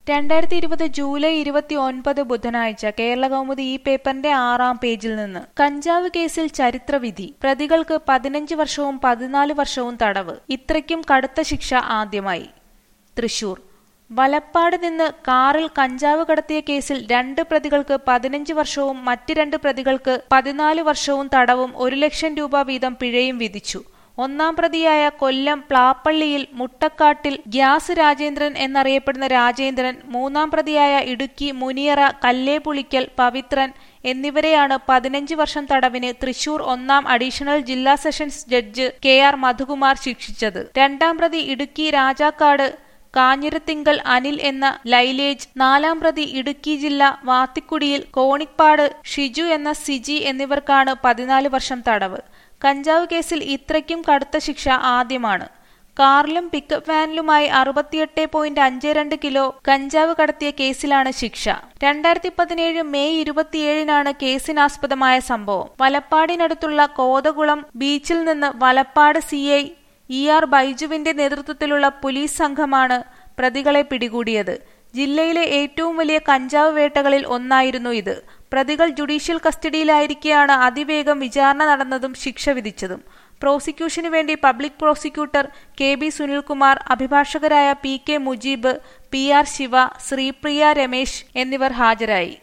രണ്ടായിരത്തി ഇരുപത് ജൂലൈ ഇരുപത്തി ഒൻപത് ബുധനാഴ്ച കേരളകൗമുദി ഈ പേപ്പറിന്റെ ആറാം പേജിൽ നിന്ന് കഞ്ചാവ് കേസിൽ ചരിത്രവിധി പ്രതികൾക്ക് പതിനഞ്ച് വർഷവും പതിനാല് വർഷവും തടവ് ഇത്രയ്ക്കും കടുത്ത ശിക്ഷ ആദ്യമായി തൃശൂർ വലപ്പാട് നിന്ന് കാറിൽ കഞ്ചാവ് കടത്തിയ കേസിൽ രണ്ട് പ്രതികൾക്ക് പതിനഞ്ച് വർഷവും മറ്റ് രണ്ട് പ്രതികൾക്ക് പതിനാല് വർഷവും തടവും ഒരു ലക്ഷം രൂപ വീതം പിഴയും വിധിച്ചു ഒന്നാം പ്രതിയായ കൊല്ലം പ്ലാപ്പള്ളിയിൽ മുട്ടക്കാട്ടിൽ ഗ്യാസ് രാജേന്ദ്രൻ എന്നറിയപ്പെടുന്ന രാജേന്ദ്രൻ മൂന്നാം പ്രതിയായ ഇടുക്കി മുനിയറ കല്ലേപുളിക്കൽ പവിത്രൻ എന്നിവരെയാണ് പതിനഞ്ച് വർഷം തടവിന് തൃശൂർ ഒന്നാം അഡീഷണൽ ജില്ലാ sessions judge K R Madhukumar ശിക്ഷിച്ചത് രണ്ടാം പ്രതി ഇടുക്കി രാജാക്കാട് കാഞ്ഞിരത്തിങ്കൽ അനിൽ എന്ന ലൈലേജ് നാലാം പ്രതി ഇടുക്കി ജില്ല വാത്തിക്കുടിയിൽ കോണിപ്പാട് ഷിജു എന്ന സിജി എന്നിവർക്കാണ് പതിനാല് വർഷം തടവ് കഞ്ചാവ് കേസിൽ ഇത്രയ്ക്കും കടുത്ത ശിക്ഷ ആദ്യമാണ് കാറിലും പിക്കപ്പ് വാനിലുമായി അറുപത്തിയെട്ട് പോയിന്റ് അഞ്ച് രണ്ട് കിലോ കഞ്ചാവ് കടത്തിയ കേസിലാണ് ശിക്ഷ രണ്ടായിരത്തി പതിനേഴ് മെയ് ഇരുപത്തിയേഴിനാണ് കേസിനാസ്പദമായ സംഭവം വലപ്പാടിനടുത്തുള്ള കോതകുളം ബീച്ചിൽ നിന്ന് Valappad C I E R ബൈജുവിന്റെ നേതൃത്വത്തിലുള്ള പോലീസ് സംഘമാണ് പ്രതികളെ പിടികൂടിയത് ജില്ലയിലെ ഏറ്റവും വലിയ കഞ്ചാവ് വേട്ടകളിൽ ഒന്നായിരുന്നു ഇത് പ്രതികൾ ജുഡീഷ്യൽ കസ്റ്റഡിയിലായിരിക്കെയാണ് അതിവേഗം വിചാരണ നടന്നതും ശിക്ഷ വിധിച്ചതും പ്രോസിക്യൂഷനു വേണ്ടി public prosecutor K B Sunilkumar അഭിഭാഷകരായ P K Mujeeb P R Shiva Sreepriya Ramesh എന്നിവർ ഹാജരായി